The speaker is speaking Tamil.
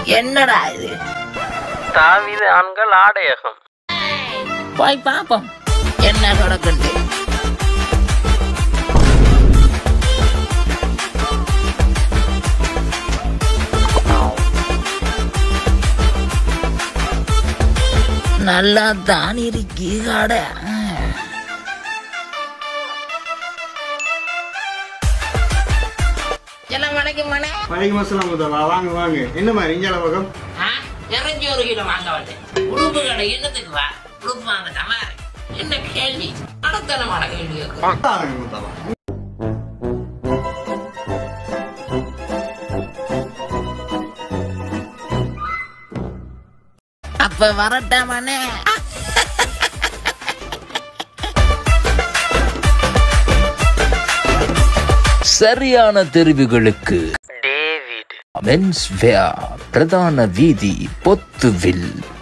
என்னடா இது தாவித ஆண்கள் ஆடையகம் போய் பாப்போம் என்ன கிடக்குண்டு நல்லா தான் இருக்கி கடை எல்லாம் வணக்கம் மனே வலைக்கும் அஸ்ஸலாம் முதலா வாங்க வாங்க என்ன மாதிரி இஞ்சால பக்கம் இறஞ்சி ஒரு கிலோ வாங்க வந்தேன் உடுப்பு கடை என்னத்துக்கு வா உடுப்பு வாங்க தமாரு என்ன கேள்வி அடத்தனமான கேள்வி கேட்கும் வாங்க முதலா அப்ப வரட்டாமண்ணே சரியான தெரிவுகளுக்கு டேவிட் மென்ஸ் வேர் பிரதான வீதி பொத்துவில்